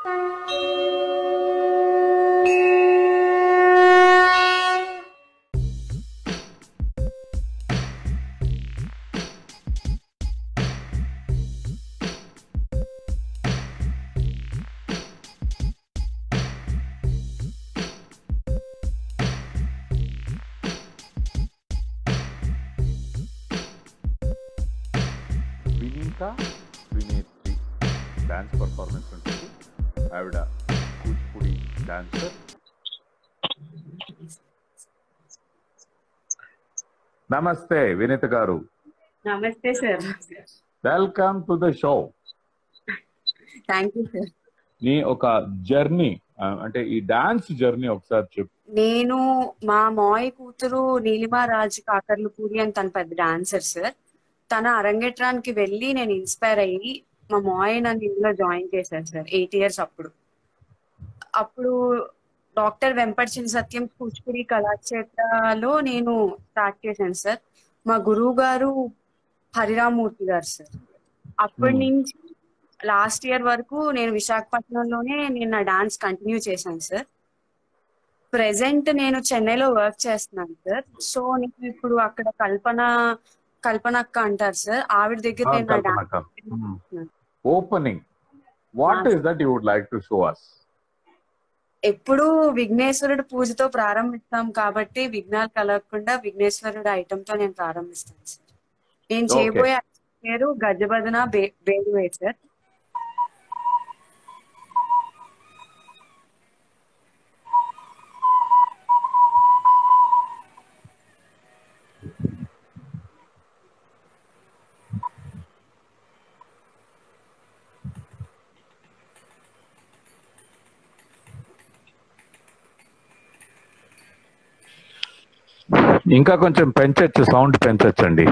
Vineeta త్రినేత్రి dance performance ఉంటుంది ఆవిడ Kuchipudi dancer నమస్తే వినీత గారు నమస్తే sir welcome to the show thank you sir నీ ఒక జర్నీ అంటే ఈ డాన్స్ జర్నీ ఒకసారి చెప్పు నేను మా మాయ్ కూతురు నీలిమా రాజ్ కాకర్లపూరి అని తన పెద్ద డాన్సర్ సార్ తన అరంగేట్రానికి వెళ్ళి నేను ఇన్స్పైర్ అయ్యి మా మాయ్ నన్ను ఇందులో జాయిన్ చేశారు సార్ ఎయిట్ ఇయర్స్ అప్పుడు అప్పుడు డాక్టర్ వెంపటిచిన సత్యం కూచిపూడి కళాక్షేత్రలో నేను స్టార్ట్ చేశాను సార్ మా గురువు గారు హరిరామూర్తి గారు సార్ అప్పటి Hmm. నుంచి లాస్ట్ ఇయర్ వరకు నేను విశాఖపట్నంలోనే నేను నా డాన్స్ కంటిన్యూ చేశాను సార్ ప్రెసెంట్ నేను చెన్నైలో వర్క్ చేస్తున్నాను సార్ సో నేను ఇప్పుడు అక్కడ కల్పన కల్పన అక్క అంటారు సార్ ఆవిడ దగ్గర నేను నా dance opening what is that you would like to show us ఎప్పుడు విఘ్నేశ్వరుడు పూజతో ప్రారంభిస్తాం కాబట్టి విఘ్నాలు కలగకుండా విఘ్నేశ్వరుడు ఐటమ్ తో నేను ప్రారంభిస్తాను సార్ నేను Okay. చేయబోయే పేరు గజబదన బే- బేడువే సార్ ఇంకా కొంచెం పెంచచ్చు సౌండ్ పెంచచ్చండి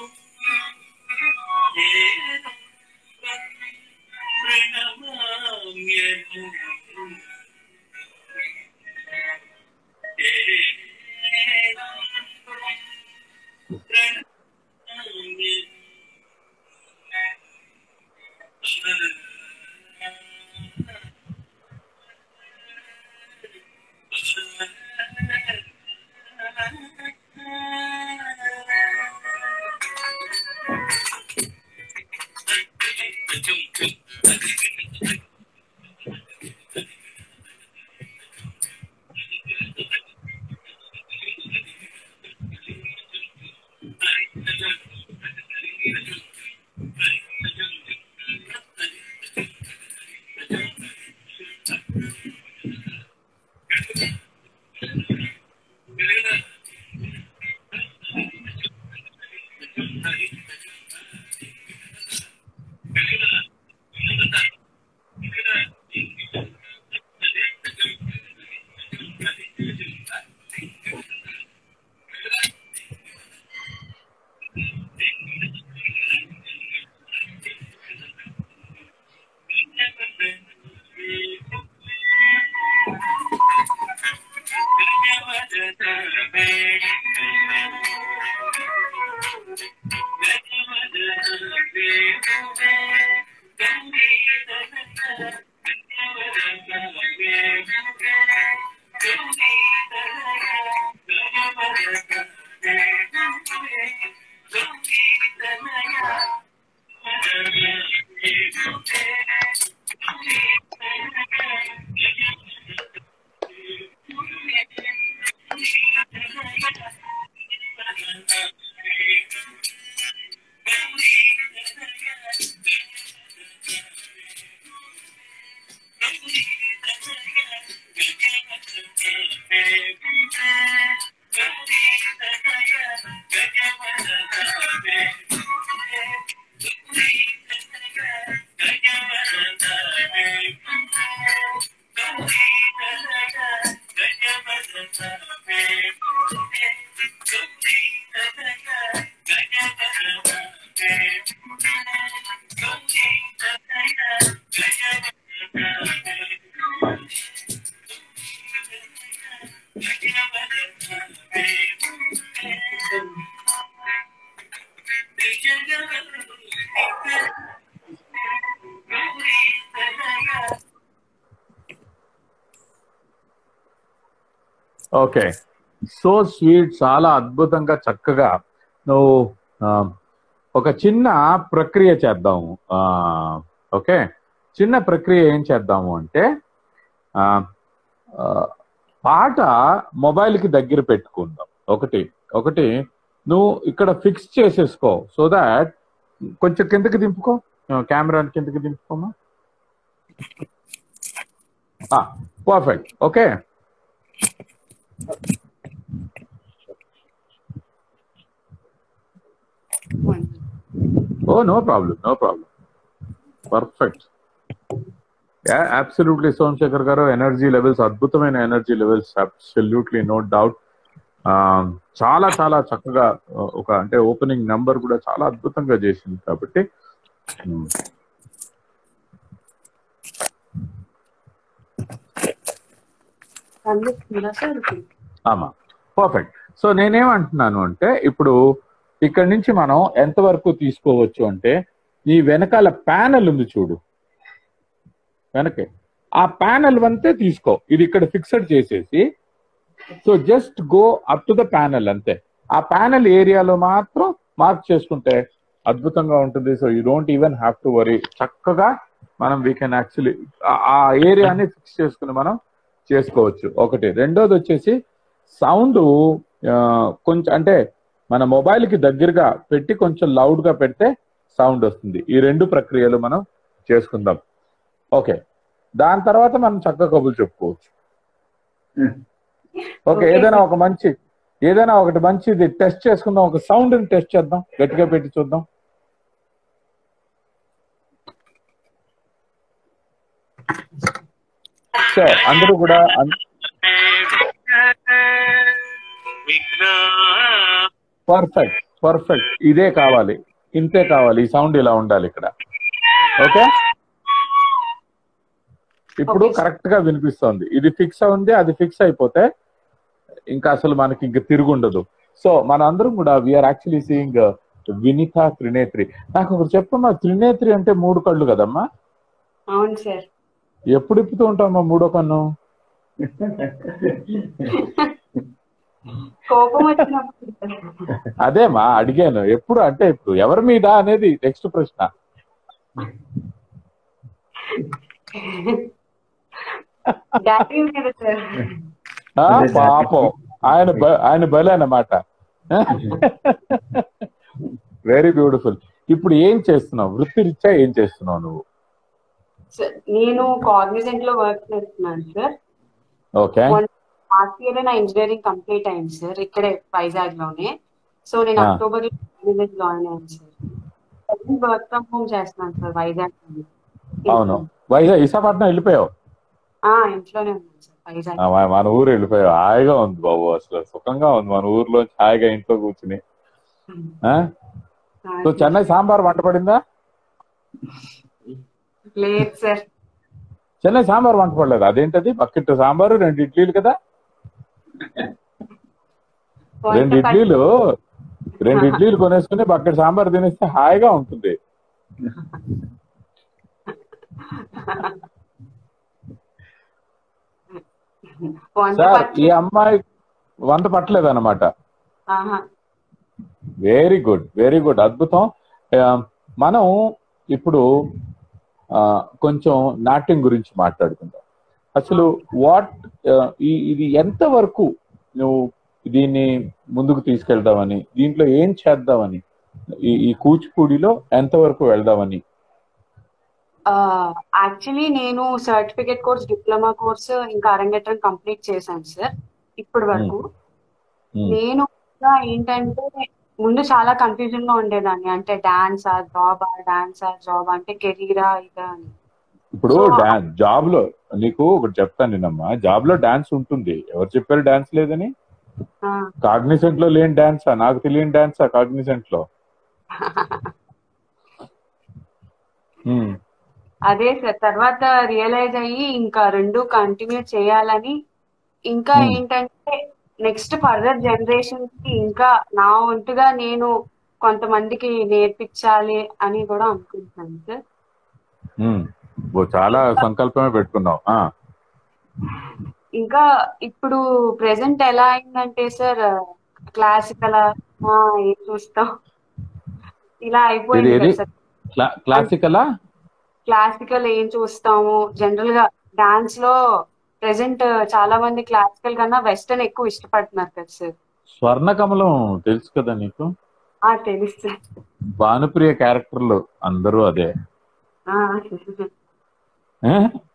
ప్రణమామి ఓకే సో స్వీట్ చాలా అద్భుతంగా చక్కగా నువ్వు ఆ, ఒక చిన్న ప్రక్రియ చేద్దాము ఆ, ఓకే చిన్న ప్రక్రియ ఏం చేద్దాము అంటే ఆ, ఆ, పాట మొబైల్కి దగ్గర పెట్టుకుందాం ఒకటి ఒకటి నువ్వు ఇక్కడ ఫిక్స్ చేసేసుకో సో దాట్ కొంచెం కిందకి దింపుకో కెమెరా కిందకి దింపుకోమా perfect okay oh no problem no problem perfect absolutely Somashekhar గారు ఎనర్జీ లెవెల్స్ అద్భుతమైన energy levels absolutely no doubt చాలా చాలా చక్కగా uh, ఒక అంటే ఓపెనింగ్ నెంబర్ కూడా చాలా అద్భుతంగా చేసింది కాబట్టి um, కనిపిస్తుందా సార్ ఆమా పర్ఫెక్ట్ సో నేనేమంటున్నాను అంటే ఇప్పుడు ఇక్కడ నుంచి మనం ఎంతవరకు తీసుకోవచ్చు అంటే ఈ వెనకాల ప్యానెల్ ఉంది చూడు వెనకే ఆ ప్యానెల్ అంతే తీసుకో ఇది ఇక్కడ ఫిక్స్డ్ చేసేసి so just go up to the panel అంతే ఆ ప్యానెల్ ఏరియాలో మాత్రం మార్క్ చేసుకుంటే అద్భుతంగా ఉంటుంది so you don't even have to worry చక్కగా మనం వీ కెన్ యాక్చువల్లీ ఆ ఏరియాని ఫిక్స్ చేసుకుని మనం చేసుకోవచ్చు ఒకటి రెండోది వచ్చేసి సౌండ్ కొంచెం అంటే మన మొబైల్ కి దగ్గరగా పెట్టి కొంచెం లౌడ్ గా పెడితే సౌండ్ వస్తుంది ఈ రెండు ప్రక్రియలు మనం చేసుకుందాం ఓకే దాని తర్వాత మనం చక్కగా కబుర్లు చెప్పుకోవచ్చు ఓకే Okay. ఏదైనా ఒక మంచి ఏదైనా ఒకటి మంచిది టెస్ట్ చేసుకుందాం ఒక సౌండ్ ని టెస్ట్ చేద్దాం గట్టిగా పెట్టి చూద్దాం సో అందరూ కూడా అన్- పర్ఫెక్ట్ పర్ఫెక్ట్ ఇదే కావాలి ఇంతే కావాలి ఈ సౌండ్ ఇలా ఉండాలి ఇక్కడ ఓకే ఇప్పుడు Okay, sir. కరెక్ట్ గా వినిపిస్తోంది ఇది ఫిక్స్ ఉంది అది ఫిక్స్ అయిపోతే ఇంకా అసలు మనకి ఇంకా తిరుగుండదు సో మన అందరం కూడా we are actually seeing Vinita Trinetri నాకు ఒకటి చెప్పమ్మా త్రినేత్రి అంటే మూడు కళ్ళు కదమ్మా అవును సార్ ఎప్పుడు ఇప్పుతూ ఉంటామా మూడో కన్ను కోపం వచ్చినప్పుడు అదేమా అడిగాను ఎప్పుడు అంటే ఇప్పుడు ఎవరి మీద అనేది నెక్స్ట్ ప్రశ్న డాడీ మీద సార్ ఆ, అదే సార్. పాపం ఆయన బ- ఆయన బలి అన్నమాట వెరీ బ్యూటిఫుల్ ఇప్పుడు ఏం చేస్తున్నావు వృత్తిరీత్యా ఏం చేస్తున్నావు నువ్వు సార్ నేను కాగ్నిజెంట్ లో వర్క్ చేస్తున్నాను సార్ ఓకే లాస్ట్ ఇయర్ నా ఇంజనీరింగ్ కంప్లీట్ అయింది సార్ ఇక్కడే వైజాగ్ లోనే సో నేను Ah. అక్టోబర్ లో కాగ్నిజెంట్ జాయిన్ అయ్యాను సార్ వర్క్ ఫ్రమ్ హోమ్ చేస్తున్నాను సార్ వైజాగ్ లోనే. అవును వైజాగ్ విశాఖపట్నం వెళ్ళిపోయావు ఆ ఇంట్లోనే ఉన్నాను సార్ వైజాగ్ ఆ, మన- మన ఊరు వెళ్ళిపోయావు హాయిగా ఉంది బాబు అసలు సుఖంగా ఉంది మన ఊర్లో హాయిగా ఇంట్లో కూర్చుని ఆ? సో చెన్నై సాంబార్ వంట పడిందా లేదు సార్ చెన్నై సాంబార్ వంట పడలేదు అదేంటది బకెట్ సాంబారు రెండు ఇడ్లీలు కదా రెండు ఇడ్లీలు రెండు ఇడ్లీలు కొనేసుకుని బకెట్ సాంబార్ తినేస్తే హాయిగా ఉంటుంది వంట సార్ పట్ల- ఈ అమ్మాయి వంట పట్టలేదు అనమాట ఆహా. వెరీ గుడ్ వెరీ గుడ్ అద్భుతం ఆ, మనం ఇప్పుడు ఆ, కొంచెం నాట్యం గురించి మాట్లాడుకుందాం అసలు వాట్ ఇది ఎంత వరకు నువ్వు దీన్ని ముందుకు తీసుకెళ్దామని దీంట్లో ఏం చేద్దామని ఈ ఈ కూచిపూడిలో ఎంత వరకు వెళ్దామని యాక్చువల్లీ నేను సర్టిఫికేట్ కోర్స్ డిప్లొమా కోర్స్ ఇంకా అరంగేట్రం కంప్లీట్ చేశాను సార్ ఇప్పటి వరకు ఉమ్, నేను ఇంకా ఏంటంటే ముందు చాలా కన్ఫ్యూజన్ గా ఉండేదాన్ని అంటే డాన్స్ ఆ జాబ్ ఆ డాన్స్ ఆ జాబ్ అంటే కెరీరా ఇదా అని ఇప్పుడు డాన్స్ జాబ్ లో నీకు ఒకటి చెప్తాను నేనమ్మా జాబ్ లో డాన్స్ ఉంటుంది ఎవరు చెప్పారు డాన్స్ లేదని ఆ, కాగ్నిసెంట్ లో లేని డాన్సా నాకు తెలియని డాన్సా కాగ్నిసెంట్ లో ఉమ్, అదే సార్ తర్వాత రియలైజ్ అయ్యి ఇంకా రెండు కంటిన్యూ చేయాలని ఇంకా Hmm. ఏంటంటే నెక్స్ట్ ఫర్దర్ జనరేషన్ కి ఇంకా నా వంతుగా నేను కొంతమందికి నేర్పించాలి అని కూడా అనుకుంటున్నాను సార్ ఉమ్. ఓ చాలా సంకల్పమే పెట్టుకున్నావు ఆ, ఇంకా ఇప్పుడు ప్రెసెంట్ ఎలా అయిందంటే సార్ క్లాసికల్ ఏం చూస్తాం ఇలా అయిపోయింది ఇది- కదా సార్ క్లా- క్లాసికలా క్లాసికల్ ఏం చూస్తాము జనరల్ గా డాన్స్ లో ప్రెసెంట్ చాలా మంది క్లాసికల్ కన్నా వెస్టర్న్ ఎక్కువ ఇష్టపడుతున్నారు కదా సార్ స్వర్ణ కమలం తెలుసు కదా నీకు ఆ తెలుసు సార్ భానుప్రియ క్యారెక్టర్లు అందరూ అదే ఆ, ఏ?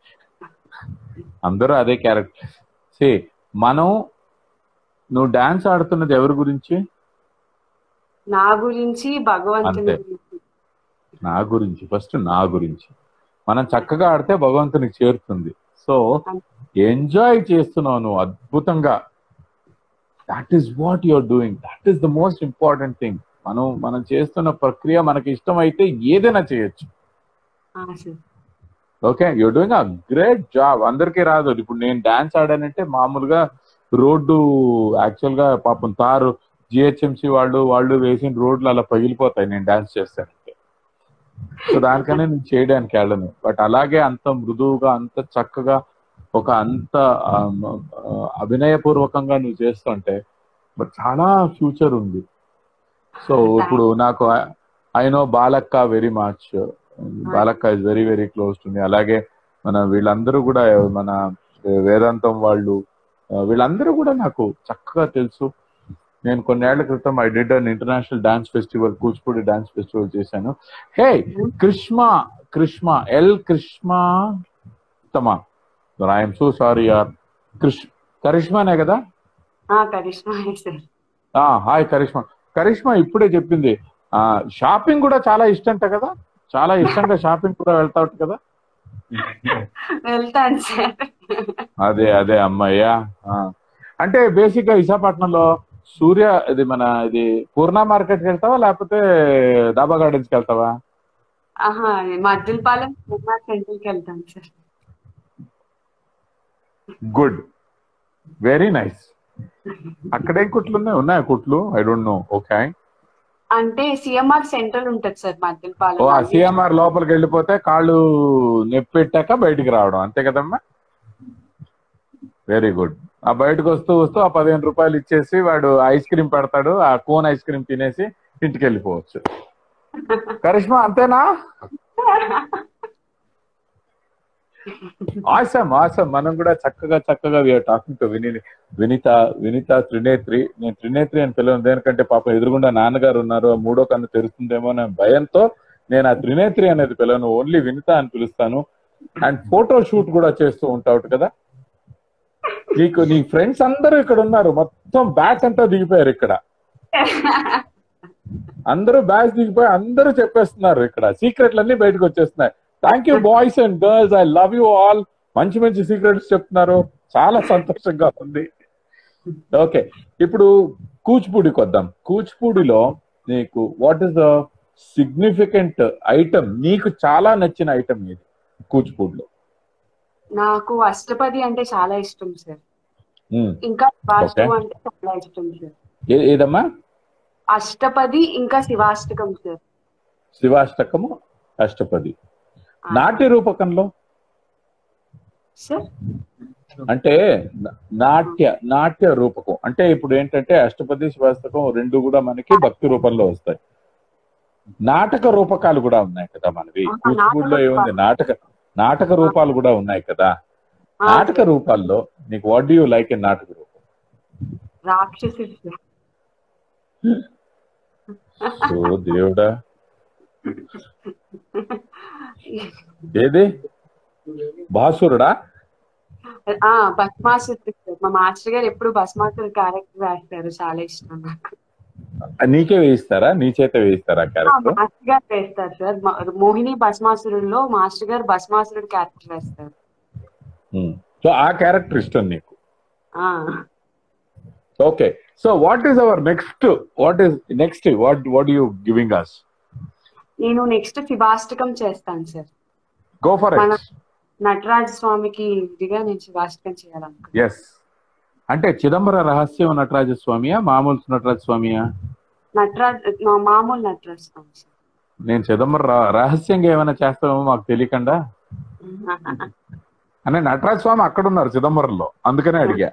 అందరూ అదే క్యారెక్టర్ సే మనం నువ్వు డాన్స్ ఆడుతున్నది ఎవరి గురించి నా గురించి భగవంతుని అంతే. గురించి నా గురించి ఫస్ట్ నా గురించి మనం చక్కగా ఆడితే భగవంతునికి చేరుతుంది సో ఎంజాయ్ చేస్తున్నావు నువ్వు అద్భుతంగా that is what you're doing that is the most important thing మనం మనం చేస్తున్న ప్రక్రియ మనకి ఇష్టమైతే ఏదైనా చేయొచ్చు ఆ, sir okay you're doing a great job అందరికీ రాదు ఇప్పుడు నేను డాన్స్ ఆడానంటే మామూలుగా రోడ్డు యాక్చువల్ గా పాపం తారు జిహెచ్ఎంసి వాళ్ళు వాళ్ళు వేసిన రోడ్లు అలా పగిలిపోతాయి నేను డాన్స్ చేస్తానంటే సో దానికనే నేను చేయడానికి వెళ్ళను బట్ అలాగే అంత మృదువుగా అంత చక్కగా ఒక అంత ఆ, ఆ, అభినయపూర్వకంగా నువ్వు చేస్తుంటే బట్ చాలా ఫ్యూచర్ ఉంది సో ఇప్పుడు నాకు I know Balakka very much Balakka is very very close to me అలాగే మన వీళ్ళందరూ కూడా మన వేదాంతం వాళ్ళు ఆ, వీళ్ళందరూ కూడా నాకు చక్కగా తెలుసు నేను కొన్నేళ్ల క్రితం I did an international dance festival Kuchipudi dance festival చేశాను హే కృష్ణ కృష్ణ ఎల్ కృష్ణ తమా ఐఎమ్ సో సారీ యార్ కృష్ కరిష్మానే కదా ఆ, కరిష్మా సార్ ఆ హాయ్ కరిష్మా కరిష్మా ఇప్పుడే చెప్పింది ఆ షాపింగ్ కూడా చాలా ఇష్టంట కదా చాలా ఇష్టంగా షాపింగ్ కూడా వెళ్తావు కదా వెళ్తాను సార్ అదే అదే అమ్మాయ్యా ఆ. అంటే బేసిక్ గా విశాఖపట్నంలో సూర్య ఇది మన ఇది పూర్ణ మార్కెట్ కి వెళ్తావా లేకపోతే దాబా గార్డెన్స్ కి వెళ్తావా ఆహా మద్దిలపాలెం సెంటర్ కి వెళ్తాను సార్ గుడ్ వెరీ నైస్ అక్కడేం కుట్లు ఉన్నాయి ఉన్నాయా కుట్లు ఐ డోంట్ నో ఓకే అంటే సిఎంఆర్ సెంట్రల్ ఉంటది సార్ ఓ ఆ మద్దిలపాలెం సిఎంఆర్ లోపలికి వెళ్ళిపోతే కాళ్ళు నొప్పి పెట్టాక బయటికి రావడం అంతే కదమ్మా వెరీ గుడ్ ఆ బయటకు వస్తూ వస్తూ ఆ పదిహేను రూపాయలు ఇచ్చేసి వాడు ఐస్ క్రీమ్ పెడతాడు ఆ కోన్ ఐస్ క్రీమ్ తినేసి ఇంటికి వెళ్ళిపోవచ్చు కరిష్మా అంతేనా ఆసమ్ ఆసమ్ మనం కూడా చక్కగా చక్కగా వీఆర్ టాకింగ్ టు విని వినిత వినిత త్రినేత్రి నేను త్రినేత్రి అని పిల్లలు దేనికంటే పాపం ఎదురుగుండా నాన్నగారు ఉన్నారు ఆ మూడో కన్ను తెరుస్తుందేమో అనే భయంతో నేను ఆ త్రినేత్రి అనేది పిల్లను ఓన్లీ వినిత అని పిలుస్తాను అండ్ ఫోటో షూట్ కూడా చేస్తూ ఉంటావు కదా నీకు నీ ఫ్రెండ్స్ అందరూ ఇక్కడ ఉన్నారు మొత్తం బ్యాచ్ అంతా దిగిపోయారు ఇక్కడ అందరూ బ్యాచ్ దిగిపోయి అందరూ చెప్పేస్తున్నారు ఇక్కడ సీక్రెట్లు అన్ని బయటకు వచ్చేస్తున్నాయి thank you boys and girls I love you all మంచి మంచి సీక్రెట్స్ చెప్తున్నారు చాలా సంతోషంగా ఉంది ఓకే ఇప్పుడు కూచిపూడికి వద్దాం కూచిపూడిలో నీకు what is the significant item నీకు చాలా నచ్చిన ఐటమ్ ఇది కూచిపూడిలో నాకు అష్టపది అంటే చాలా ఇష్టం సార్ ఉమ్, ఇంకా శివాష్టకం Okay. అంటే చాలా ఇష్టం సార్ ఏ- ఏదమ్మా అష్టపది ఇంకా శివాష్టకం సార్ శివాష్టకము అష్టపది నాట్య రూపకంలో సార్ అంటే నా- నాట్య నాట్య రూపకం అంటే ఇప్పుడు ఏంటంటే అష్టపది శివాస్తకం రెండు కూడా మనకి భక్తి రూపంలో వస్తాయి నాటక రూపకాలు కూడా ఉన్నాయి కదా మనవి ఆహా, కూచిపూడిలో నాటక ఏముంది నాటక నాటక రూపాలు కూడా ఉన్నాయి కదా ఆ, నాటక రూపాల్లో నీకు what do you like in నాటక రూపం రాక్షసి సార్ ఓ దేవుడా ఏది భాసురుడా ఆ భస్మాసురుడు సార్ మా మాస్టర్ గారు ఎప్పుడు భస్మాసురుడు క్యారెక్టర్ వేస్తారు చాలా ఇష్టం నాకు నీకే వేయిస్తారా నీ చేత వేయిస్తారా ఆ, క్యారెక్టర్ మాస్టర్ గారు వేస్తారు సార్ మ- మోహిని భస్మాసురుడులో మాస్టర్ గారు భస్మాసురుడు క్యారెక్టర్ వేస్తారు సో ఆ క్యారెక్టర్ ఇష్టం నీకు ఆ okay so what is our next what is next what what you giving us నేను నెక్స్ట్ శివాష్టకం చేస్తాను సార్ గో ఫర్ మన- ఇట్ నటరాజ స్వామికి ఇదిగా నేను శివాష్టకం చేయాలనుకుంటున్నాను ఎస్ అంటే చిదంబర రహస్యం నటరాజ స్వామియా మామూలు నటరాజ స్వామియా నటరాజ్ మా మామూలు నటరాజ స్వామి సార్ నేను చిదంబర ర- రహస్యంగా ఏమైనా చేస్తామో మాకు తెలియకుండా అంటే నటరాజ స్వామి అక్కడ ఉన్నారు చిదంబరంలో అందుకనే అడిగా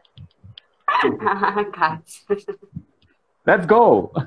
కాదు సార్. లెట్స్ గో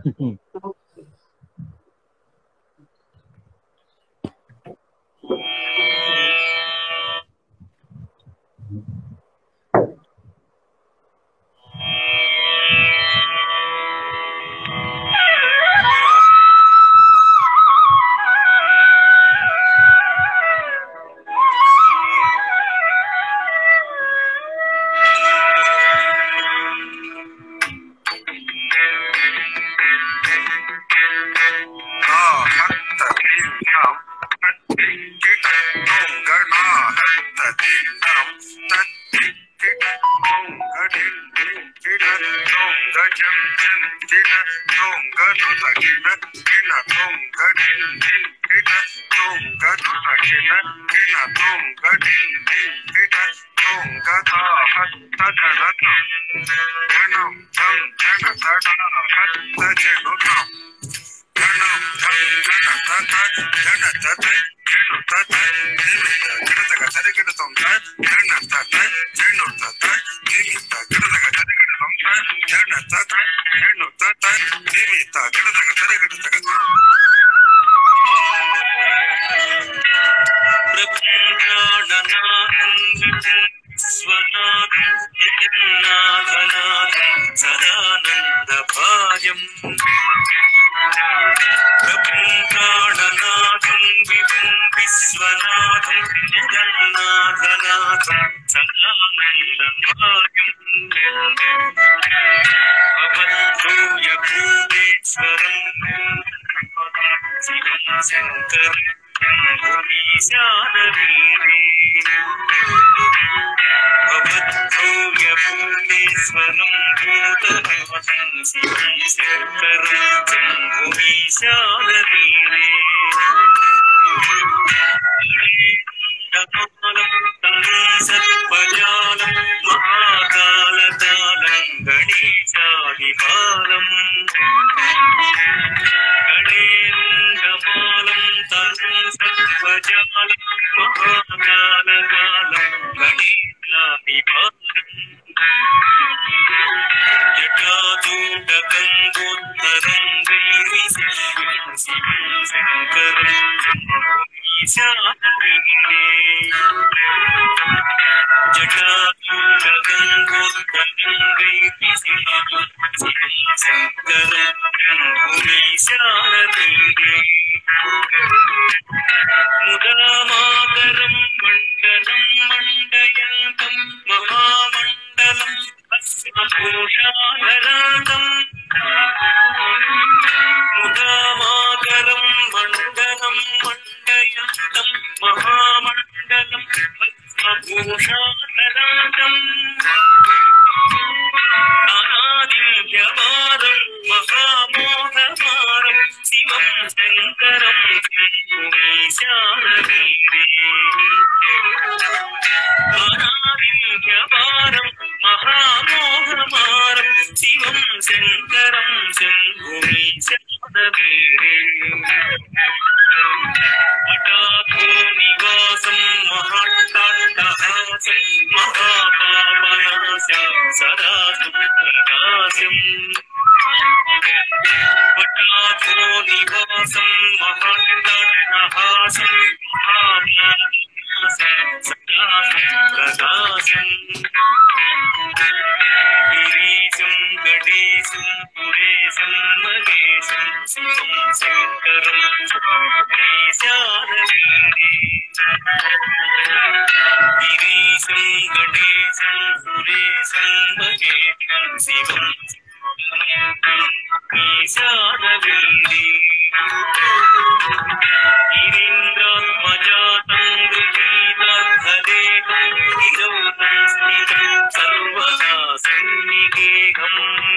సదానందభాయం ప్రభూణాళనాథం విభుం విశ్వనాథం జగన్నాథనాథం సదానందభాయం అవధూయ భూమేశ్వరం శివం శంకరం భూమీశానవీరే అవధూయ భూమేశ్వరం భూతనాథం శివం శంకరం భూమీశానవీరే సర్పజాలం మహాకాలతాళం గణేశాదిపాలం గణేంద్రమాలం తను సర్పజాలం మహాకాలకాలం గణేశాదిపాలం జటాజూటకంగోత్తరం గైరి శంకరం ముదామాకరం మండలం మండయంతం మహామండలం భూషాధరాతం ముదామాకరం మండలం మండయంతం మహామండలం భూషాధరాతం అనాదివ్యవారం మహామోహమారం శివం శంకరం అనాదివ్యవారం మహామోహమారం శివం శంకరం శంభుమి శారవీరే హఠాత్మో నివాసం మహాట్టాట్టహాసం మహాపాపనాశ సదా సుప్రకాశం హఠాత్మో నివాసం మహాట్టాట్టహాసం మహాపాపనాశ సదా సుప్రకాశం గిరీశం గణేశం పురేశం మహేశం శివం శంకరం గిరీశం గణేశం సురేశం మహేశం శివం ఈశానవింది గిరీంద్రాత్మజాతం గృహీతార్థలేకం గిరౌతం స్థితం సర్వదా సన్నిగేహం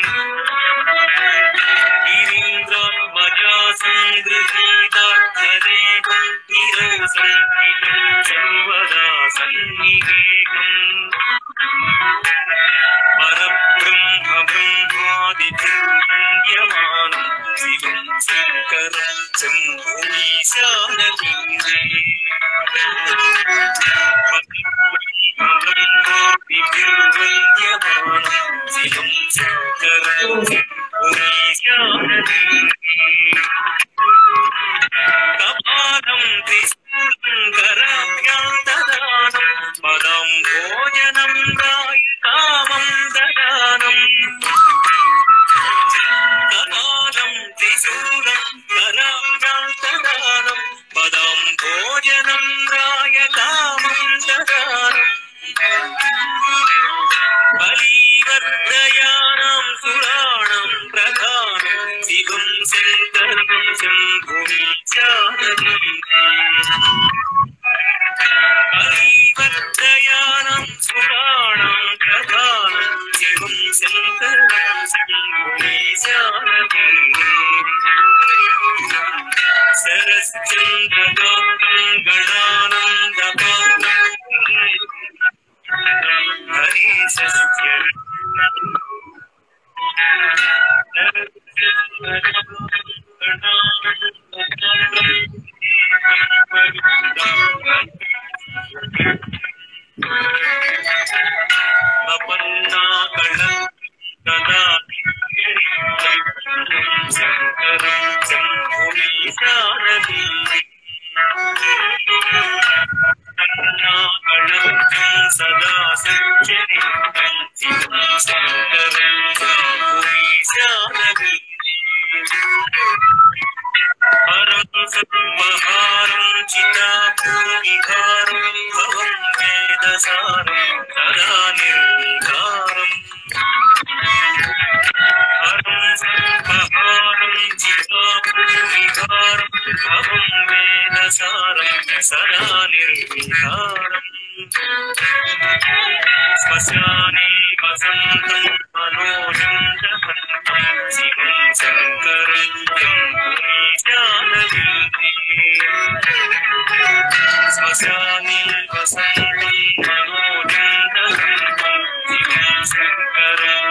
గిరీంద్రాత్మజా సంగృహీతార్థలేకం గిరౌతం స్థితం సర్వదా సన్నిగేహం పరబ్రహ్మ బ్రహ్మాదిమానం శివం శంకరం శంభూశానీరే శివం శంకరం కపాలం త్రిశూలంకరాభ్యాంతదానం పదం భోజనం రాయ కామం దదానం కపాలం త్రిశూలం కరాభ్యాంతదానం పదం భోజనం రాయ కామం దదానం బలీవర్ధయానాం సురాణం ప్రధానం శివం శంకరం శంభుమి బలీవర్ధయానాం సురాణం ప్రధానం శివం శంకరం శంభుమి సరశ్చంద్రగౌతం గణానందపాత్రం హరిశస్య అపన్నాకళ కదా శంకరం శంభుమి శారదీ కరుణాకళం సదా సంచరితం శివం శంకరం శంభుమి శారదీ హరం సద్మహారం చితాభూమిహారం భవం వేదసారం సదా నిర్వికారం హరం సద్మహారం చితాభూమిహారం భవం వేదసారం సదా నిర్వికారం శ్మశానే వసంతం మనోజం జహంతం శివం శంకరం శ్మశానే వసంతం మనోజం జహంతం శివం శంకరం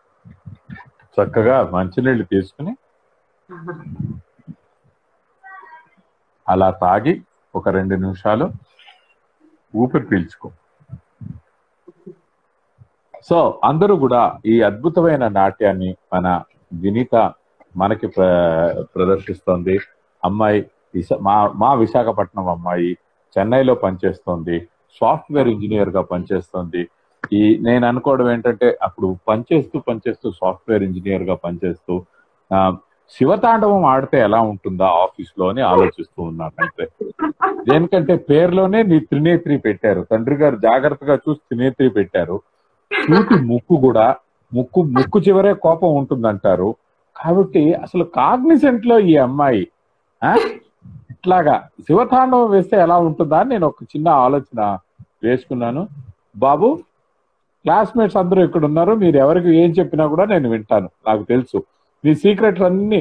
చక్కగా మంచినీళ్ళు తీసుకుని అలా తాగి ఒక రెండు నిమిషాలు ఊపిరి పీల్చుకో సో అందరూ కూడా ఈ అద్భుతమైన నాట్యాన్ని మన వినీత మనకి ప్ర- ప్రదర్శిస్తోంది అమ్మాయి విశా- మా మా విశాఖపట్నం అమ్మాయి చెన్నైలో పనిచేస్తోంది సాఫ్ట్వేర్ ఇంజనీర్ గా పనిచేస్తోంది ఈ నేను అనుకోవడం ఏంటంటే అప్పుడు పనిచేస్తూ పనిచేస్తూ సాఫ్ట్వేర్ ఇంజనీర్ గా పనిచేస్తూ ఆ, శివతాండవం ఆడితే ఎలా ఉంటుందా ఆఫీస్ లో అని ఆలోచిస్తూ ఉన్నాను అంతే దేనికంటే పేరులోనే నీ త్రినేత్రి పెట్టారు తండ్రి గారు జాగ్రత్తగా చూసి త్రినేత్రి పెట్టారు చూటి ముక్కు కూడా ముక్కు ముక్కు చివరే కోపం ఉంటుందంటారు కాబట్టి అసలు కాగ్నిసెంట్ లో ఈ అమ్మాయి ఆ, ఇట్లాగా శివతాండవం వేస్తే ఎలా ఉంటుందా అని నేను ఒక చిన్న ఆలోచన వేసుకున్నాను బాబు క్లాస్మేట్స్ అందరూ ఇక్కడ ఉన్నారు మీరు ఎవరికి ఏం చెప్పినా కూడా నేను వింటాను నాకు తెలుసు మీ సీక్రెట్లు అన్ని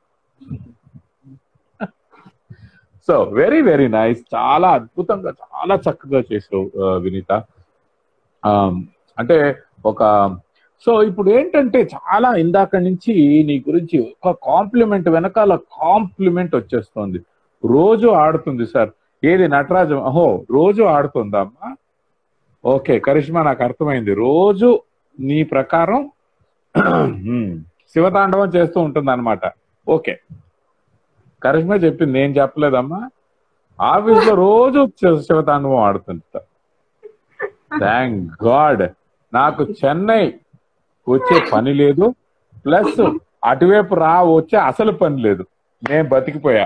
సో వెరీ వెరీ నైస్ చాలా అద్భుతంగా చాలా చక్కగా చేసావు ఆ, వినీత ఆమ్, అంటే ఒక సో ఇప్పుడు ఏంటంటే చాలా ఇందాక నుంచి నీ గురించి ఒక కాంప్లిమెంట్ వెనకాల కాంప్లిమెంట్ వచ్చేస్తుంది రోజు ఆడుతుంది సార్ ఏది నటరాజం అహో రోజు ఆడుతుందా అమ్మా ఓకే కరిష్మా నాకు అర్థమైంది రోజు నీ ప్రకారం హ్మ్, శివతాండవం చేస్తూ ఉంటుంది అనమాట ఓకే కరిష్మా చెప్పింది నేను చెప్పలేదమ్మా ఆఫీస్ లో రోజు శివ- శివతాండవం ఆడుతుంటా థ్యాంక్ గాడ్ నాకు చెన్నై వచ్చే పని లేదు ప్లస్ అటువైపు రా వచ్చే అసలు పని లేదు నేను బతికిపోయా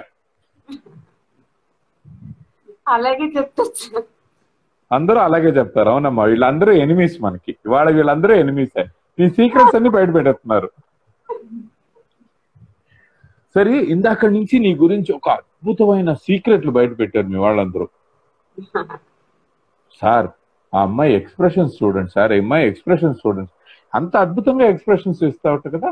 అలాగే చెప్తా అందరూ అలాగే చెప్తారు అవునమ్మా వీళ్ళందరూ ఎనిమీస్ మనకి ఇవాళ వీళ్ళందరూ ఎనిమీసే ఈ సీక్రెట్స్ అన్ని బయట పెట్టేస్తున్నారు సరే ఇందాక నుంచి నీ గురించి ఒక అద్భుతమైన సీక్రెట్లు బయట పెట్టారు మీ వాళ్ళందరూ సార్ ఆ అమ్మాయి ఎక్స్ప్రెషన్స్ చూడండి సార్ ఈ అమ్మాయి ఎక్స్ప్రెషన్స్ చూడండి అంత అద్భుతంగా ఎక్స్ప్రెషన్స్ ఇస్తావట కదా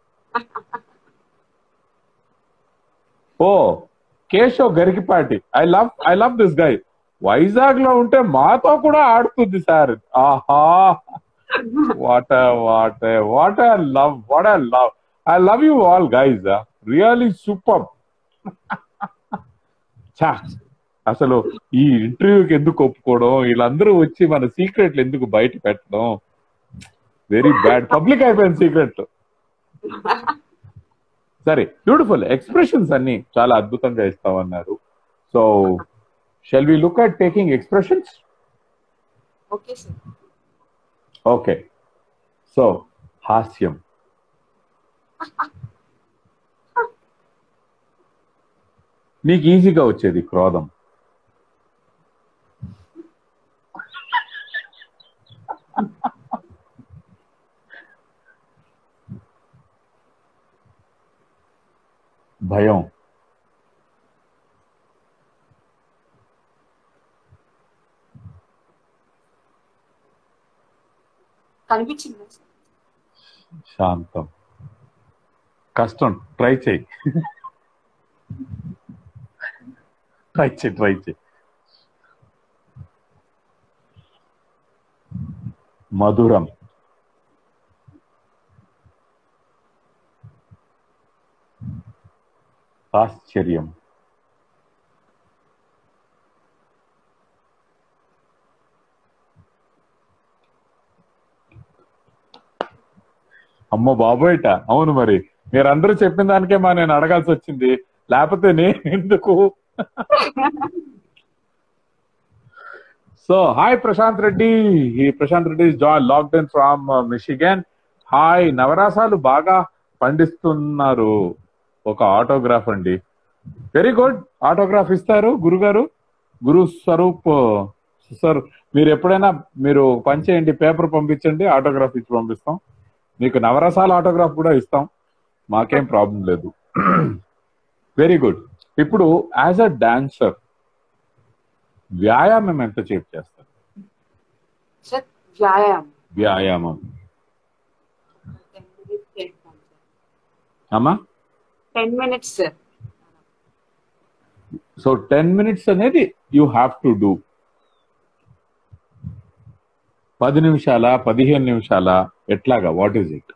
oh Keshav Garikipati I love I love this guy Vizag లో ఉంటే మాతో కూడా ఆడుతుంది సార్ ఆహా what what what I love what I love I love you all guys really super చా అసలు ఈ ఇంటర్వ్యూకి ఎందుకు ఒప్పుకోవడం వీళ్ళందరూ వచ్చి మన సీక్రెట్లు ఎందుకు బయట పెట్టడం వెరీ బ్యాడ్ పబ్లిక్ అయిపోయింది సీక్రెట్ సరే బ్యూటిఫుల్ ఎక్స్ప్రెషన్స్ అన్ని చాలా అద్భుతంగా ఇస్తామన్నారు so shall we look at taking expressions okay sir okay so హాస్యం మీకు ఈజీగా వచ్చేది క్రోధం భయం కనిపించిందా సార్ శాంతం కష్టం ట్రై చేయి ట్రై చేయి ట్రై చేయి మధురం ఆశ్చర్యం అమ్మ బాబోయట అవును మరి మీరందరూ చెప్పిన దానికే మా నేను అడగాల్సి వచ్చింది లేకపోతే నేను ఎందుకు సో హాయ్ ప్రశాంత్ రెడ్డి ఈ Prashanth Reddy John logged in from Michigan hi నవరాసాలు బాగా పండిస్తున్నారు ఒక ఆటోగ్రాఫ్ అండి వెరీ గుడ్ ఆటోగ్రాఫ్ ఇస్తారు గురుగారు గురు స్వరూప్ సార్ మీరు ఎప్పుడైనా మీరు పని చేయండి పేపర్ పంపించండి ఆటోగ్రాఫ్ ఇచ్చి పంపిస్తాం మీకు నవరసాల ఆటోగ్రాఫ్ కూడా ఇస్తాం మాకేం ప్రాబ్లం లేదు వెరీ గుడ్ ఇప్పుడు యాజ్ అ డాన్సర్ వ్యాయామం ఎంత చేపు చేస్తారు సార్ వ్యాయామం వ్యాయామం టెన్ మినిట్స్ చేస్తాం సార్ అమ్మా ten minutes sir so ten minutes అనేది యూ హ్యావ్ టు డూ పది నిమిషాల పదిహేను నిమిషాల ఎట్లాగా what is it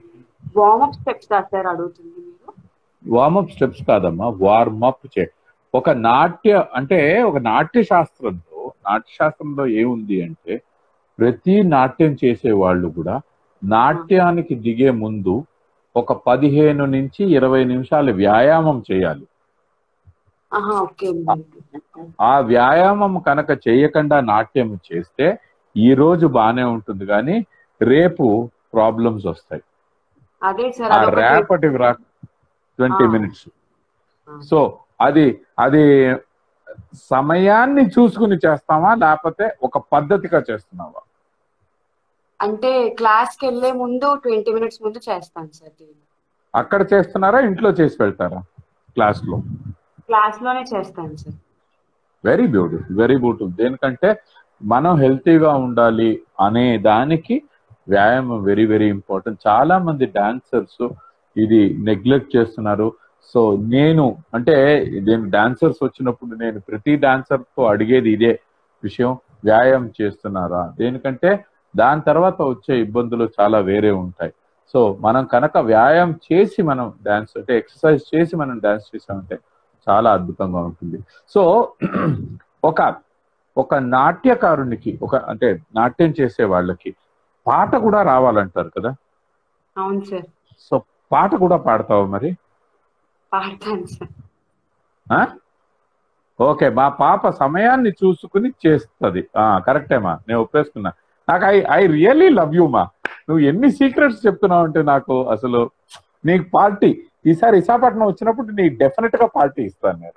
warmup steps sir అడుగుతుంది మీరు వార్మప్ స్టెప్స్ కాదమ్మా వార్మప్ చే ఒక నాట్య అంటే ఒక నాట్య శాస్త్రంలో నాట్య శాస్త్రంలో ఏముంది అంటే ప్రతి నాట్యం చేసే వాళ్ళు కూడా నాట్యానికి దిగే ముందు ఒక పదిహేను నుంచి ఇరవై నిమిషాలు వ్యాయామం చేయాలి ఆహా ఓకే ఆ వ్యాయామం కనుక చేయకుండా నాట్యం చేస్తే ఈ రోజు బానే ఉంటుంది కానీ రేపు ప్రాబ్లమ్స్ వస్తాయి అదే సార్ ఆ అదొకటి రేపటి రా ట్వంటీ ఆ. మినిట్స్ సో అది అది సమయాన్ని చూసుకుని చేస్తామా లేకపోతే ఒక పద్ధతిగా చేస్తున్నావా అంటే క్లాస్ కి వెళ్లే ముందు ట్వంటీ మినిట్స్ ముందు చేస్తాను సార్ దీన్ని అక్కడ చేస్తున్నారా ఇంట్లో చేసి వెళ్తారా క్లాస్ లో క్లాస్ లోనే చేస్తాను sir very beautiful very beautiful దేనికంటే మనం హెల్తీగా ఉండాలి అనే దానికి వ్యాయామం వెరీ వెరీ ఇంపార్టెంట్ చాలా మంది డాన్సర్స్ ఇది నెగ్లెక్ట్ చేస్తున్నారు సో నేను అంటే నేను డాన్సర్స్ వచ్చినప్పుడు నేను ప్రతి డాన్సర్ తో అడిగేది ఇదే విషయం వ్యాయామం చేస్తున్నారా దేనికంటే దాని తర్వాత వచ్చే ఇబ్బందులు చాలా వేరే ఉంటాయి సో మనం కనుక వ్యాయామం చేసి మనం డాన్స్ అంటే ఎక్సర్సైజ్ చేసి మనం డాన్స్ చేసామంటే చాలా అద్భుతంగా ఉంటుంది సో ఒక ఒక నాట్యకారునికి ఒక అంటే నాట్యం చేసే వాళ్ళకి పాట కూడా రావాలంటారు కదా అవును సార్ సో పాట కూడా పాడతావు మరి పాడతాను సార్ ఆ? ఓకే మా పాప సమయాన్ని చూసుకుని చేస్తుంది కరెక్టేమా నేను ఒప్పేసుకున్నా నాకు I I really love you మా నువ్వు ఎన్ని సీక్రెట్స్ చెప్తున్నావు అంటే నాకు అసలు నీకు పార్టీ ఈసారి విశాఖపట్నం వచ్చినప్పుడు నీకు డెఫినెట్ గా పార్టీ ఇస్తాను నేను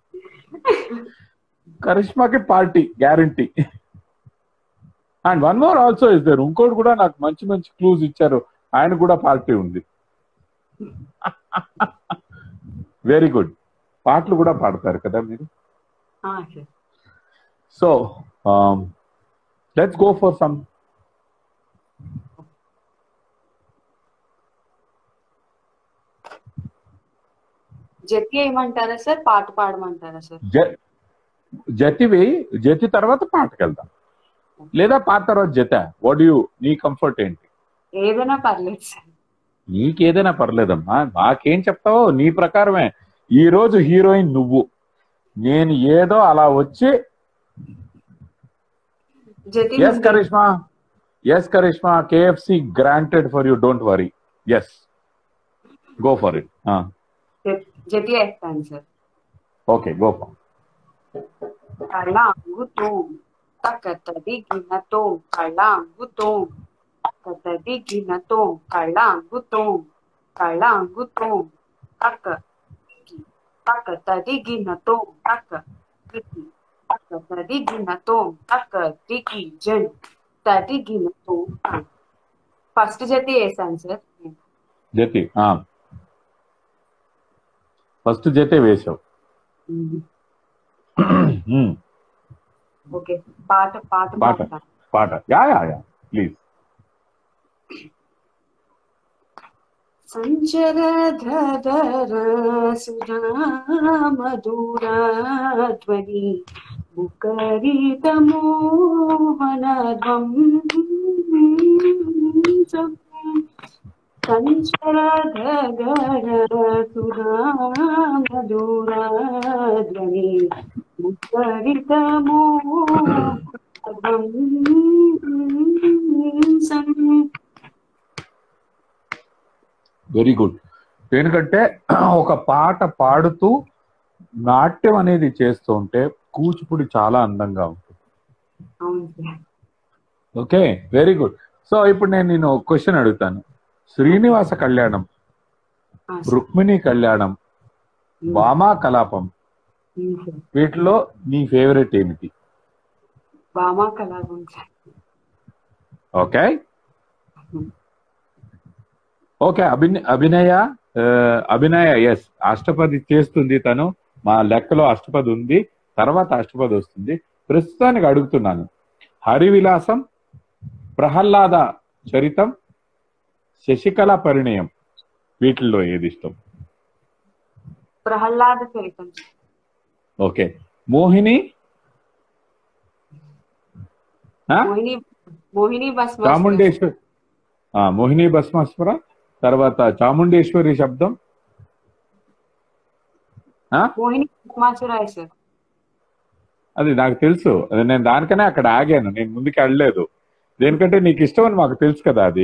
కరిష్మాకి party guarantee and one more also is there ఇంకోటి కూడా నాకు మంచి మంచి క్లూజ్ ఇచ్చారు ఆయన కూడా పార్టీ ఉంది వెరీ గుడ్ పాటలు కూడా పాడతారు కదా మీరు ఆ, sir so let's go for some జతి ఏమంటారా సార్ పాట పాడమంటారా సార్ జతివి జతి తర్వాత పాటకి వెళ్దాం లేదా పాట తర్వాత జత వాట్ యూ నీ కంఫర్ట్ ఏంటి ఏదైనా పర్లేదు సార్ నీకేదైనా పర్లేదమ్మా మాకేం చెప్తావో నీ ప్రకారమే ఈ రోజు హీరోయిన్ నువ్వు నేను ఏదో అలా వచ్చి జతి ఎస్ ముందు- Karishma yes Karishma KFC granted for you don't worry yes go for it జ- జతి వేస్తాను సార్ ఓకే గో ఫర్ కళాంగుతోం తకతది గినతోం కళాంగుతోం తకతది గినతోం కళాంగుతోం కళాంగుతోం తక గి- తకతది గినతోం తక గిటి తకతది గినతోం తక దిగి జన్ తది గినతోం ఫస్ట్ జతి వేసాను సార్ జతి ఫస్ట్ జతే వేసావు Hmm. ఓకే పాట పాట పాట. పాడతాను పాట యా యా యా ప్లీజ్ సంచరధర సురా మధురా ధ్వని ముఖరితమోహనధ్వం సంచరధర సురా మధురా ధ్వని ముఖరితమోహనధ్వం వెరీ గుడ్ ఎందుకంటే ఒక పాట పాడుతూ నాట్యం అనేది చేస్తూ ఉంటే కూచిపూడి చాలా అందంగా ఉంటుంది అవును sir okay very good so ఇప్పుడు నేను నేను క్వశ్చన్ అడుగుతాను శ్రీనివాస కళ్యాణం ఆ, సార్. రుక్మిణి కళ్యాణం భామా కలాపం ఉమ్, సార్. వీటిలో నీ ఫేవరెట్ ఏమిటి భామా కళాగం సార్ ఓకే ఓకే అభినయ అభినయ ఆ, అభినయ ఎస్ అష్టపది చేస్తుంది తను మా లెక్కలో అష్టపది ఉంది తర్వాత అష్టపది వస్తుంది ప్రస్తుతానికి అడుగుతున్నాను హరివిలాసం ప్రహ్లాద చరితం శశికళ పరిణయం వీటిల్లో ఏది ఇష్టం ప్రహ్లాద చరితం సార్. ఓకే మోహిని ఆ? మోహిని మోహిని భస్మ చాముండేశ్వరి ఆ, మోహిని భస్మాస్వర తర్వాత చాముండేశ్వరి శబ్దం ఆ? మోహిని పద్మాసురాయ్ సార్ అది నాకు తెలుసు అది నేను దానికనే అక్కడ ఆగాను నేను ముందుకు వెళ్ళలేదు దేనికంటే నీకు ఇష్టం అని మాకు తెలుసు కదా అది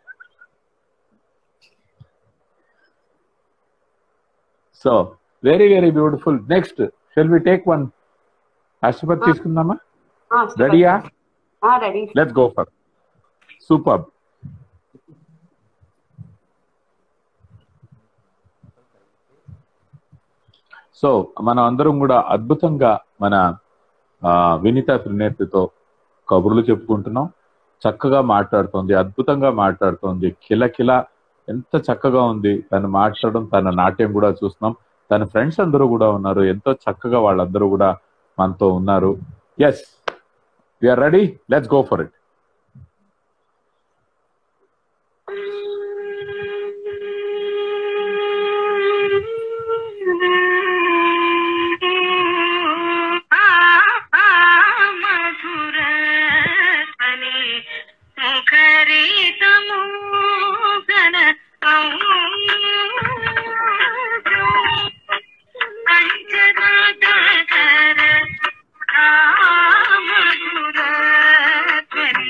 so very very beautiful next shall we take one Ashtapadi తీసుకుందామా రెడీయా ready let's go for super so మనం అందరం కూడా అద్భుతంగా మన ఆ, వినీత త్రినేత్రితో కబుర్లు చెప్పుకుంటున్నాం చక్కగా మాట్లాడుతోంది అద్భుతంగా మాట్లాడుతోంది కిలకిల ఎంత చక్కగా ఉంది తను మాట్లాడడం తన నాట్యం కూడా చూస్తున్నాం తన ఫ్రెండ్స్ అందరూ కూడా ఉన్నారు ఎంతో చక్కగా వాళ్ళందరూ కూడా మనతో ఉన్నారు yes we are ready let's go for it మధుర ధ్వని ముఖరితము గణ పంచదాతర మధుర ధ్వని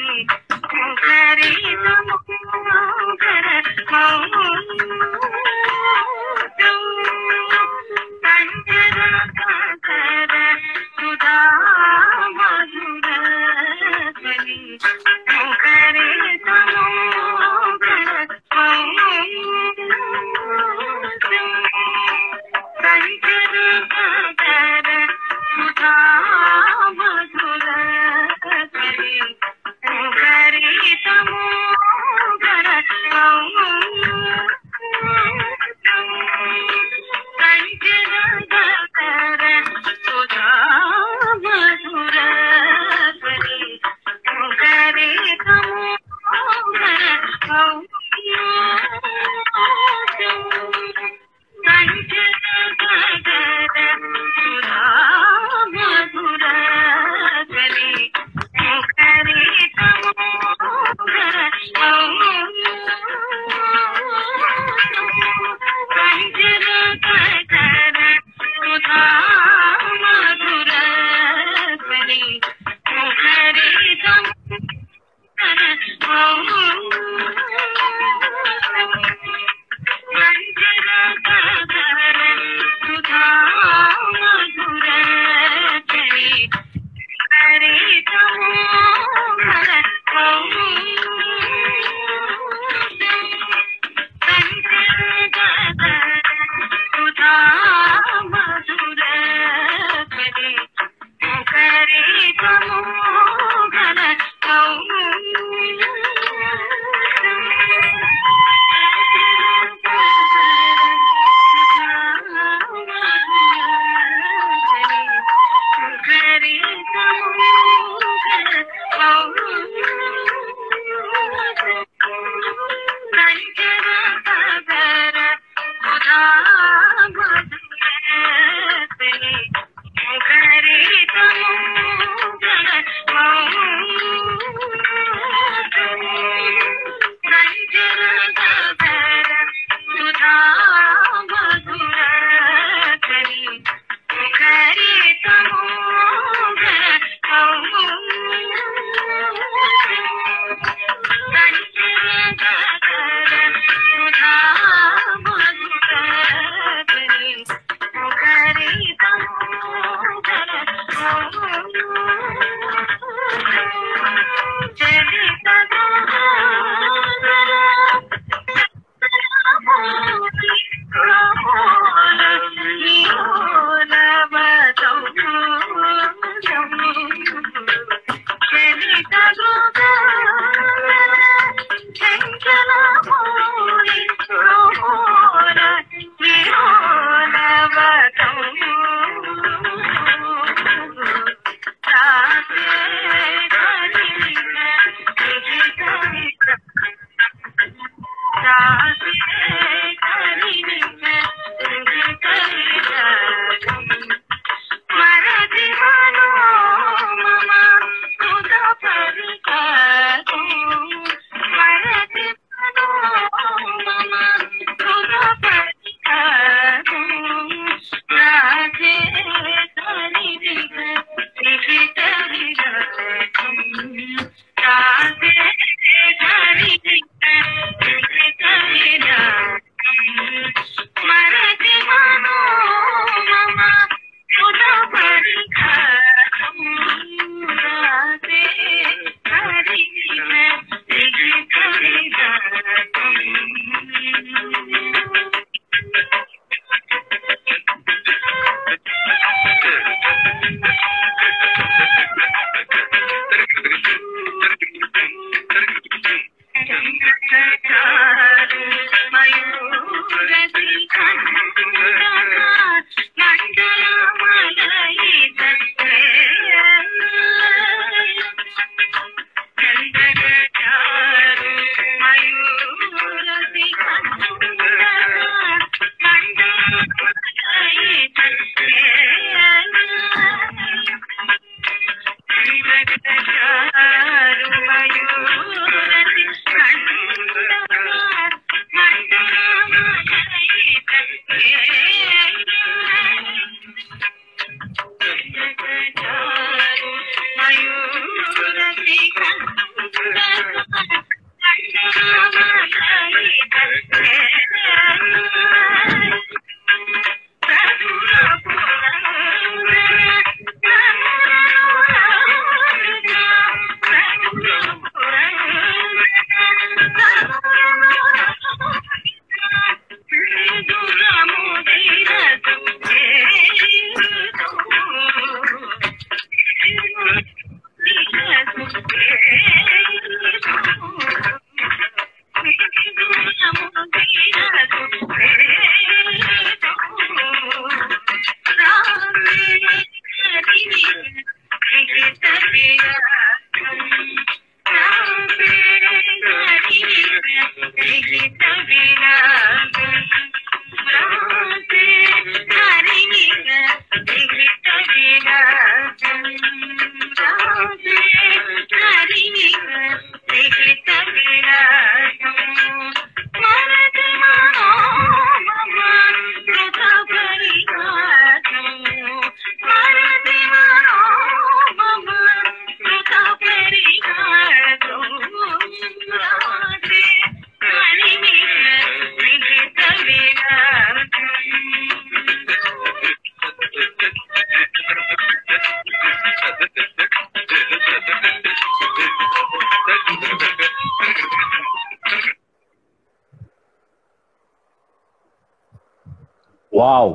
wow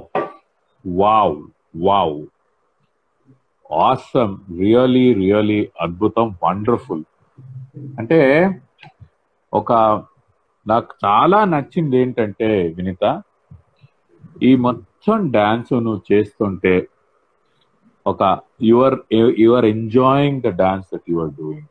wow wow awesome really really అద్భుతం వండర్ఫుల్ అంటే ఒక నాకు చాలా నచ్చింది ఏంటంటే వినిత ఈ మొత్తం డాన్స్ నువ్వు చేస్తుంటే ఒక your your enjoying the dance that your doing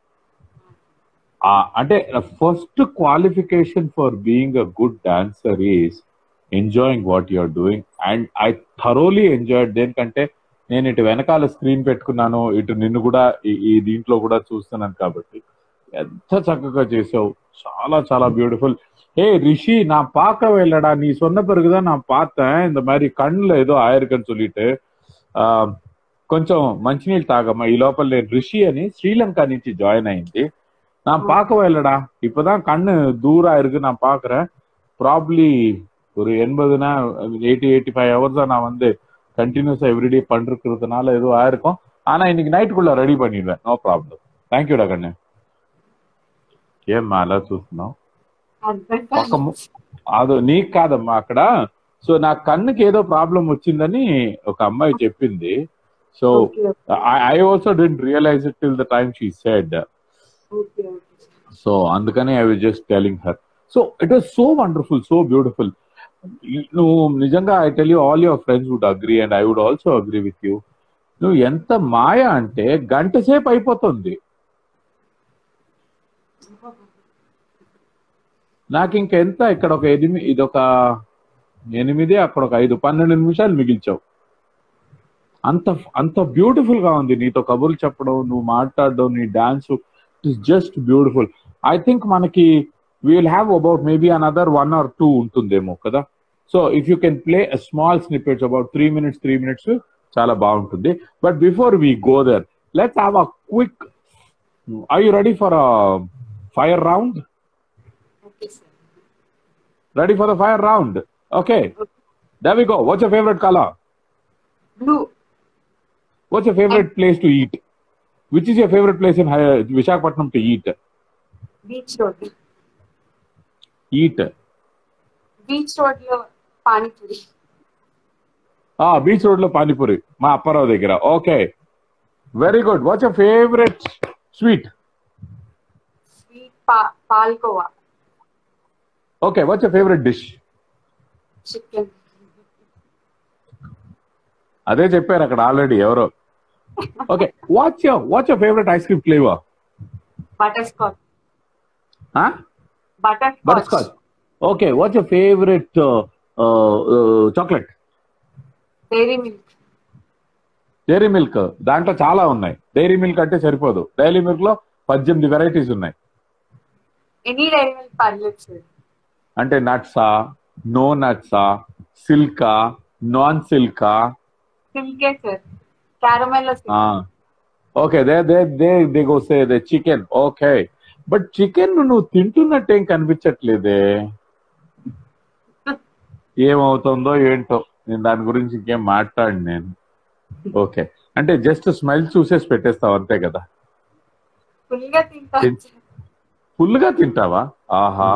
అంటే first qualification for being a good dancer is enjoying what you are doing and I thoroughly enjoyed దేనికంటే నేను ఇటు వెనకాల స్క్రీన్ పెట్టుకున్నాను ఇటు నిన్ను కూడా ఈ- ఈ దీంట్లో కూడా చూస్తున్నాను కాబట్టి ఎంత చక్కగా చేసావు చాలా చాలా బ్యూటిఫుల్ ఏ ரிஷி நான் பார்க்க వెళ్ళడా நீ சொன்ன பிறகுதான் நான் பார்த்தேன் இந்த மாதிரி கண்ணுல ஏதோ ஆயிருக்குன்னு சொல்லிட்டு ఆ, కొంచెం మంచినీళ్ళు తాగమ్మా ఈ లోపల నేను రిషి అని శ్రీలంక నుంచి జాయిన్ అయింది நான் பார்க்க వెళ్ళడా இப்பதான் கண்ணு தூரம் இருக்கு நான் பாக்குறேன் ப்ராப்ளி ஒரு எண்பதுனா எயிட்டி எயிட்டி ஃபைவ் ஹவர்ஸ் நான் வந்து கண்டினியூஸா எவ்ரிடே பண்றதுனால ஏதோ ஆயிருக்கும் ஆனா இன்னைக்கு நைட்டுக்குள்ள రెడీ பண்ணிடுவேன் నో ప్రాబ్లం థ్యాంక్ యూ డా కన్నే ఏమ్మా అలా చూస్తున్నావు ఒక ము- అది నీకు కాదమ్మా అక్కడ సో నా కన్నుకి ఏదో ప్రాబ్లం వచ్చిందని ఒక అమ్మాయి చెప్పింది so I also didn't realize it till the time she said so అందుకని I was just telling her so it was so wonderful so beautiful నువ్వు నిజంగా I tell you all your friends would agree and I would also agree with you నువ్వు ఎంత మాయ అంటే గంట సేపు అయిపోతుంది నాకు ఇంకెంత ఇక్కడ ఒక ఎనిమిది ఇది ఒక ఎనిమిది అక్కడ ఒక ఐదు పన్నెండు నిమిషాలు మిగిల్చావు అంత అంత బ్యూటిఫుల్ గా ఉంది నీతో కబుర్లు చెప్పడం నువ్వు మాట్లాడడం నీ dance it is just beautiful I think మనకి will have about maybe another one or two ఉంటుందేమో కదా so if you can play small snippets about three minutes three minutes చాలా బాగుంటుంది but before we go there let's have a quick I you ready for fire round ready for the fire round okay there we go what's your favorite color blue what's your favorite place to eat which is your favorite place in Hy- visakhapatnam to eat beach road eat beach road లో పానీపూరి ఆ beach road లో పానీపూరి మా అప్పారావు దగ్గర okay very good what's your favourite sweet sweet పా palkova okay what's your favourite dish chicken అదే చెప్పారు అక్కడ already ఎవరో okay what's your what's your favourite ice cream flavour butterscotch butter butterscotch scotch okay what's your favourite chocolate Dairy Milk Dairy Milk దాంట్లో చాలా ఉన్నాయి dairy milk అంటే సరిపోదు dairy milk లో పద్దెనిమిది వెరైటీస్ ఉన్నాయి ఎనీ డైరీ మిల్క్ పర్లేదు sir అంటే నట్సా నో నట్సా సిల్కా నాన్ సిల్కా సిల్కే సార్ క్యారమెల్ ఓకే దే దే దే దే గో సే దే చికెన్ ఓకే బట్ చికెన్ నువ్వు తింటున్నట్టు ఏం కనిపించట్లేదే ఏమవుతుందో ఏంటో నేను దాని గురించి ఇంకేం మాట్లాడి నేను ఓకే అంటే జస్ట్ స్మెల్ చూసేసి పెట్టేస్తావు అంతే కదా ఫుల్ గా తింటాను తిన్- ఫుల్ గా తింటావా ఆహా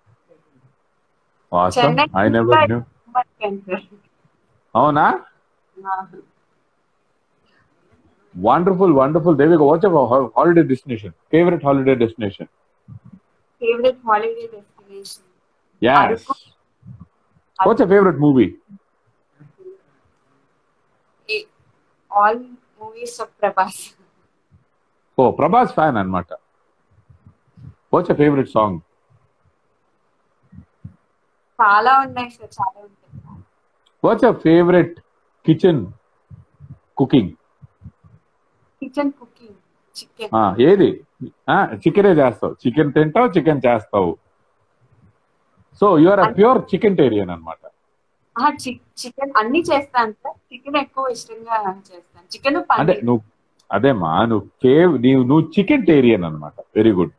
awesome Chennai I never knew sir అవునా wonderful wonderful Devika watch holiday destination favourite holiday destination favourite holiday destination Yes. Aruku. What's your favorite movie? All movies of Prabhas Oh, Prabhas fan అనమాట What's your favorite song? చాలా ఉన్నాయి sir చాలా ఉంటాయి What's your favorite kitchen cooking? Kitchen cooking chicken ఆ, ఏది చికెనే చేస్తావు chicken తింటావు చికెన్ చేస్తావు so you are a pure chicken అనమాట చికెన్ అన్ని చేస్తాను సార్ చికెన్ ఎక్కువ ఇష్టంగా చేస్తాను చికెన్ అంటే పన్నీర్ నువ్వు అదేమా నువ్వు కేవ్ నీవు నువ్వు చికెన్ టేరియన్ అనమాట very good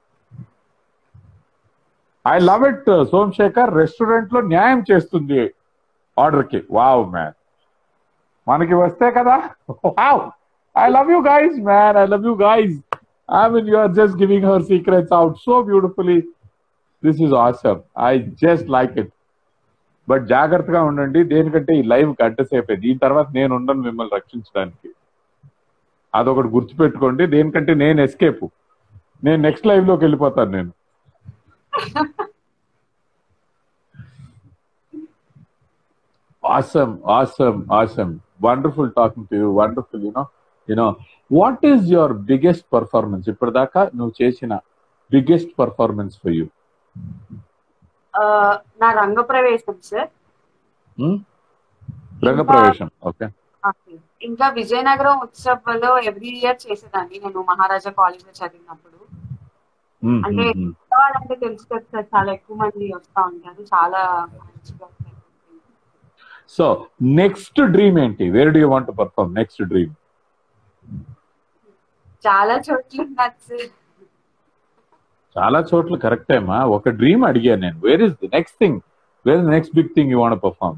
I love it Somashekar restaurant లో న్యాయం చేస్తుంది ఆర్డర్ కి వావ్ మ్యాన్ మనకి వస్తే కదా wow I love you guys man I love you guys I mean you are just giving her secrets out so beautifully this is awesome I just like it but జాగ్రత్తగా ఉండండి దేనికంటే ఈ live గంట సేపే దీని తర్వాత నేను ఉండను మిమ్మల్ని రక్షించడానికి అదొకటి గుర్తుపెట్టుకోండి దేనికంటే నేను ఎస్కేప్ నేను నెక్స్ట్ లైవ్ లోకి వెళ్ళిపోతాను నేను awesome awesome awesome wonderful talking to you wonderful you know you know what is your biggest performance ఇప్పటిదాకా నువ్వు చేసిన biggest performance for you నా రంగ ప్రవేశం సార్ hmm? రంగప్రవేశం ఓకే ఇంకా విజయనగరం ఉత్సవంలో ఎవ్రీ ఇయర్ చేసేదాన్ని నేను మహారాజా కాలేజ్ లో చదివినప్పుడు అంటే వాళ్ళంటే తెలుసు కదా సార్ చాలా ఎక్కువ మంది వస్తా ఉంటారు చాలా మంచిగా ఉంటుంది. సో నెక్స్ట్ డ్రీమ్ ఏంటి where do you want perform next dream చాలా చోట్ల ఉన్నారు సార్ చాలా చోట్ల కరెక్టే అమ్మా ఒక డ్రీమ్ అడిగా నేను where is the next thing where is next big thing you want perform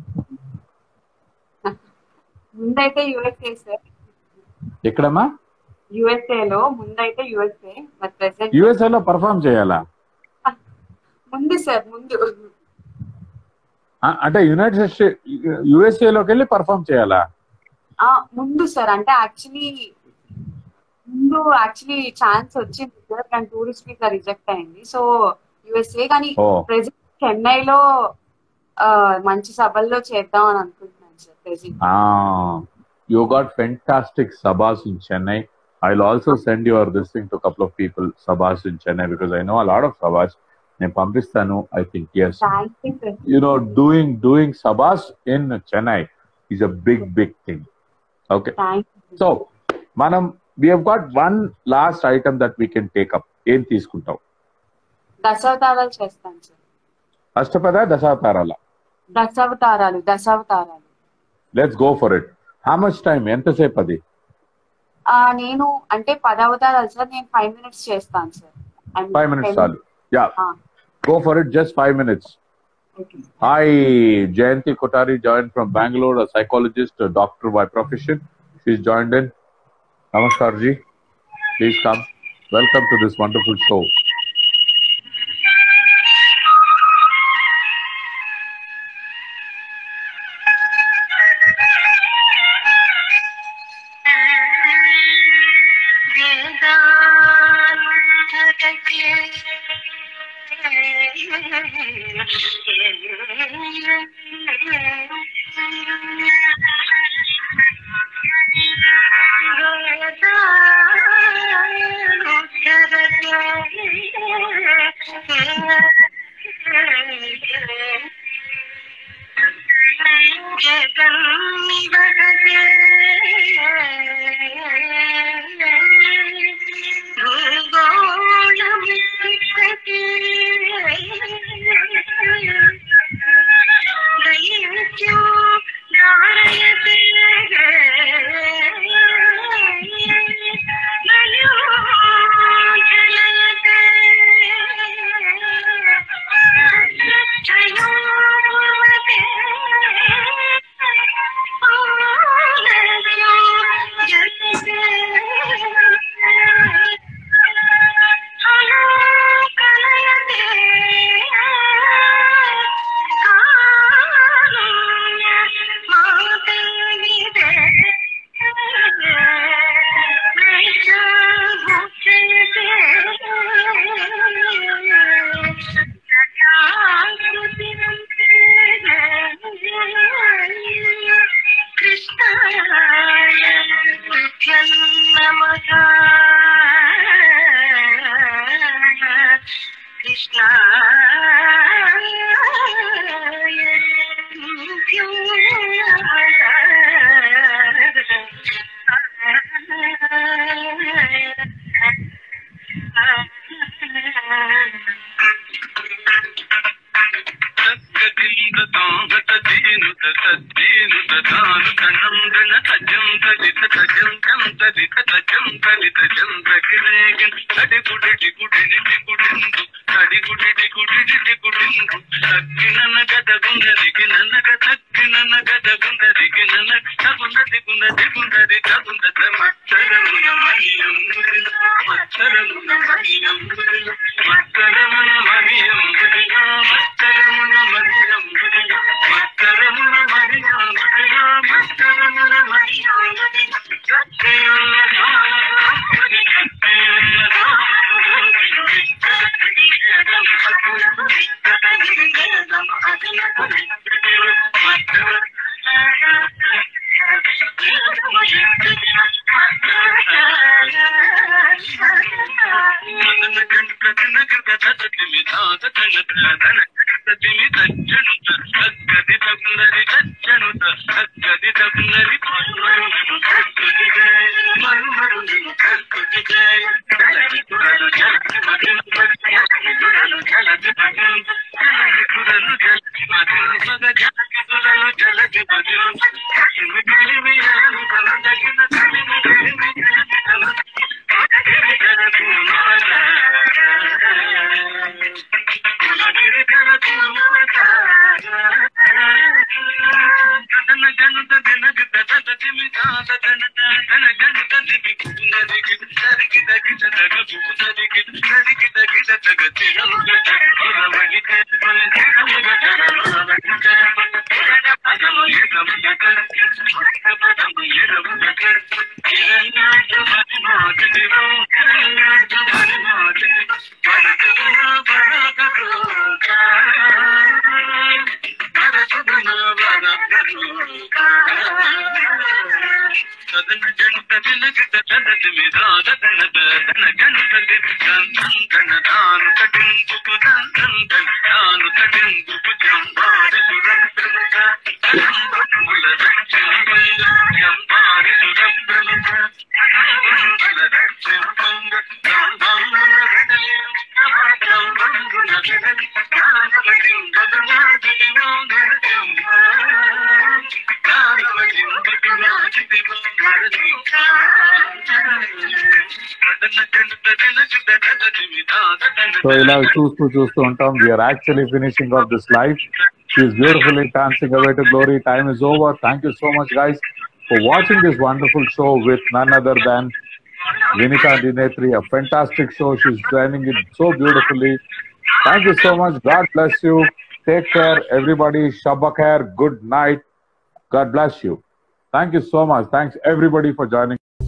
ముందైతే యుఎస్ఏ సార్ ఎక్కడమ్మా యుఎస్ఏ లో ముందైతే యుఎస్ఏ మరి ప్రెసెంట్ యుఎస్ఏ లో పర్ఫార్మ్ చేయాలా ముందు సార్ ముందు ఆ, అంటే యునైటెడ్ స్టేట్ యుఎస్ఏ లోకి వెళ్ళి పర్ఫార్మ్ చేయాలా ఆ ముందు సార్ అంటే యాక్చువల్లీ ముందు యాక్చువల్లీ ఛాన్స్ వచ్చింది సార్ కానీ టూరిస్ట్ వీసా రిజెక్ట్ అయింది సో యుఎస్ఏ కానీ ఓ. ప్రెసెంట్ చెన్నైలో ఆ, మంచి సభల్లో చేద్దాం అని అనుకుంటున్నాను sir present you got fantastic సబాస్ in Chennai I will also send your this thing to couple of people సబాస్ in Chennai because I know lot of సబాస్ నేను పంపిస్తాను I think yes thank you sir you know, doing doing sabas in Chennai is a big, big thing. Okay. Thank you So, మనం we have got one last item that we can take up. ఏం తీసుకుంటాం దశావతారాలు చేస్తాను sir అష్టపద దశావతారాల దశావతారాలు దశావతారాలు let's go for it how much time ఎంతసేపు అది ఆ, నేను అంటే పదవతారాలు సార్ నేను ఫైవ్ మినిట్స్ చేస్తాను sir And five minutes ten- చాలు యా ఆ, go for it just five minutes okay. Hi, Jayanti Kotari joined from Bangalore, a psychologist, a doctor by profession. She's joined in. Namaskar ji. Please come. Welcome to this wonderful show. So ఇలా చూస్తూ చూస్తూ ఉంటాం we are actually finishing of this life she is beautifully dancing away to glory time is over thank you so much guys for watching this wonderful show with none other than Vinita Dinetri, a fantastic show. She's joining it so beautifully. Thank you so much. God bless you. Take care, everybody. Shabakar. Good night. God bless you. Thank you so much. Thanks everybody for joining.